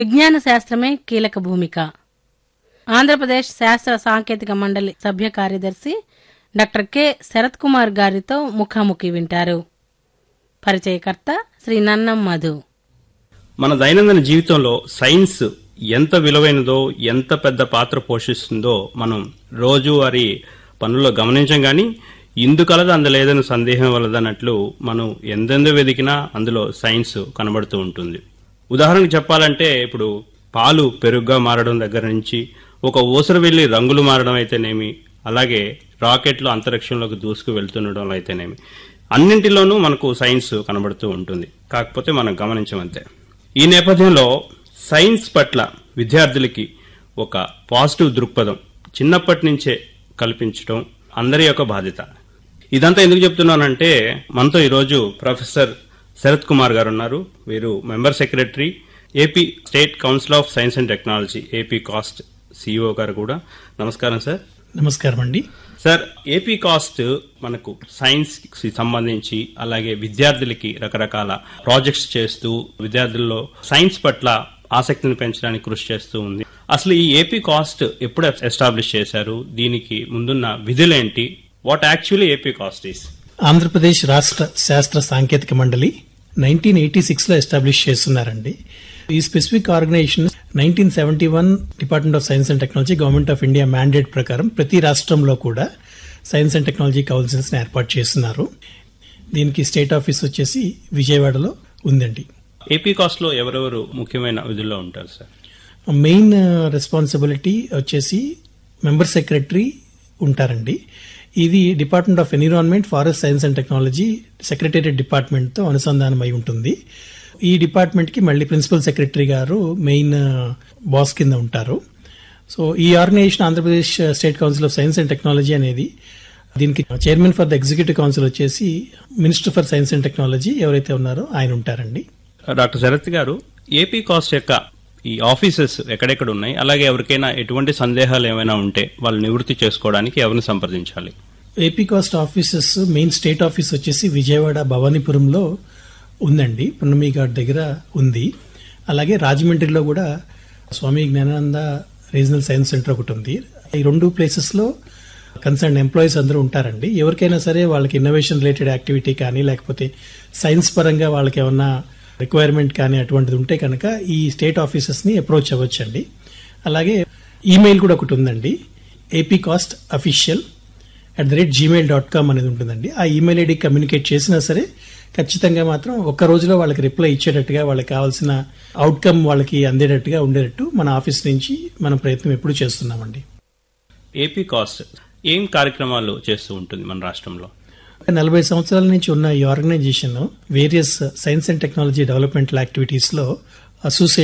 విజ్ఞాన శాస్త్రమే కీలక భూమిక ఆంధ్రప్రదేశ్ శాస్త్ర సాంకేతిక మండలి సభ్య కార్యదర్శి డాక్టర్ కె శరత్ కుమార్ గారితో ముఖాముఖి వింటారు పరిచయకర్త శ్రీ నన్నం మధు మన దైనందిన జీవితంలో సైన్స్ ఎంత విలువైనదో ఎంత పెద్ద పాత్ర పోషిస్తుందో మనం రోజువారీ పనుల్లో గమనించం గాని ఇందుకలదు అందలేదని సందేహం వలదన్నట్లు మనం ఎందెందో వెదికినా అందులో సైన్స్ కనబడుతూ ఉంటుంది ఉదాహరణకు చెప్పాలంటే ఇప్పుడు పాలు పెరుగుగా మారడం దగ్గర నుంచి ఒక ఊసర వెళ్లి రంగులు మారడం అయితేనేమి అలాగే రాకెట్లు అంతరిక్షంలోకి దూసుకు వెళ్తుండడం అయితేనేమి అన్నింటిలోనూ మనకు సైన్స్ కనబడుతూ ఉంటుంది కాకపోతే మనం గమనించమంతే ఈ నేపథ్యంలో సైన్స్ పట్ల విద్యార్థులకి ఒక పాజిటివ్ దృక్పథం చిన్నప్పటి నుంచే కల్పించడం అందరి యొక్క బాధ్యత ఇదంతా ఎందుకు చెప్తున్నానంటే మనతో ఈరోజు ప్రొఫెసర్ శరత్ కుమార్ గారు ఉన్నారు వీరు member secretary AP state council of science and technology AP COST CEO garu కూడా నమస్కారం సార్ నమస్కారం అండి సార్ ఏపీ కాస్ట్ మనకు సైన్స్ కి సంబంధించి అలాగే విద్యార్థులకి రకరకాల ప్రాజెక్ట్స్ చేస్తూ విద్యార్థుల్లో సైన్స్ పట్ల ఆసక్తిని పెంచడానికి కృషి చేస్తూ ఉంది అసలు ఈ ఏపీ కాస్ట్ ఎప్పుడు ఎస్టాబ్లిష్ చేశారు దీనికి ముందున్న విధులేంటి what actually AP COST is Andhra Pradesh రాష్ట్ర శాస్త్ర సాంకేతిక మండలి నైన్టీన్ ఎయిటీ సిక్స్ లో ఎస్టాబ్లిష్ చేస్తున్నారండి ఈ specific organisation nineteen seventy one department of science and technology government of India mandate ప్రకారం ప్రతి రాష్ట్రంలో కూడా సైన్స్ అండ్ టెక్నాలజీ కౌన్సిల్స్ ని ఏర్పాటు చేస్తున్నారు దీనికి స్టేట్ ఆఫీస్ వచ్చేసి విజయవాడలో ఉందండి ఏపీ కాస్ట్ లో ఎవరెవరు ముఖ్యమైన విధుల్లో ఉంటారు సార్ మెయిన్ రెస్పాన్సిబిలిటీ వచ్చేసి మెంబర్ సెక్రటరీ ఉంటారండి ఇది department of environment forest science and technology secretariat department తో అనుసంధానమై ఉంటుంది ఈ డిపార్ట్మెంట్ కి మళ్ళీ principal secretary garu main boss కింద ఉంటారు సో ఈ organisation Andhra Pradesh state council of science and technology అనేది దీనికి chairman for the executive council వచ్చేసి minister for science and technology ఎవరైతే ఉన్నారో ఆయన ఉంటారండి డాక్టర్ శరత్ గారు ఏపీ కాస్ట్ యొక్క ఈ ఆఫీసెస్ ఎక్కడెక్కడ ఉన్నాయి అలాగే ఎవరికైనా ఎటువంటి సందేహాలు ఏమైనా ఉంటే వాళ్ళు నివృత్తి చేసుకోవడానికి ఎవరిని సంప్రదించాలి AP COST offices main state office వచ్చేసి విజయవాడ భవానీపురంలో ఉందండి పున్నమి ఘాట్ దగ్గర ఉంది అలాగే రాజమండ్రిలో కూడా Swami Jnanananda regional science centre ఒకటి ఉంది ఈ రెండు ప్లేసెస్ లో కన్సర్న్ ఎంప్లాయీస్ అందరూ ఉంటారండి ఎవరికైనా సరే వాళ్ళకి ఇన్నోవేషన్ రిలేటెడ్ యాక్టివిటీ కానీ లేకపోతే సైన్స్ పరంగా వాళ్ళకి ఏమన్నా రిక్వైర్మెంట్ కానీ అటువంటిది ఉంటే కనుక ఈ స్టేట్ ఆఫీసెస్ ని అప్రోచ్ అవ్వచ్చండి అలాగే ఈమెయిల్ కూడా ఒకటి ఉందండి AP COST official at the rate Gmail dot com అనేది ఉంటుందండి ఆ ఈమెయిల్ ఐడి కమ్యూనికేట్ చేసినా సరే ఖచ్చితంగా మాత్రం ఒక్క రోజులో వాళ్ళకి రిప్లై ఇచ్చేటట్టుగా వాళ్ళకి కావాల్సిన అవుట్కమ్ వాళ్ళకి అందేటట్టుగా ఉండేటట్టు మన ఆఫీస్ నుంచి మన ప్రయత్నం ఎప్పుడు చేస్తున్నామండి ఏపీ కాస్ట్ ఏం కార్యక్రమాలు చేస్తూ ఉంటుంది మన రాష్ట్రంలో నలభై సంవత్సరాల నుంచి ఉన్న ఈ organisation various science and technology development activities లో అసోసియేట్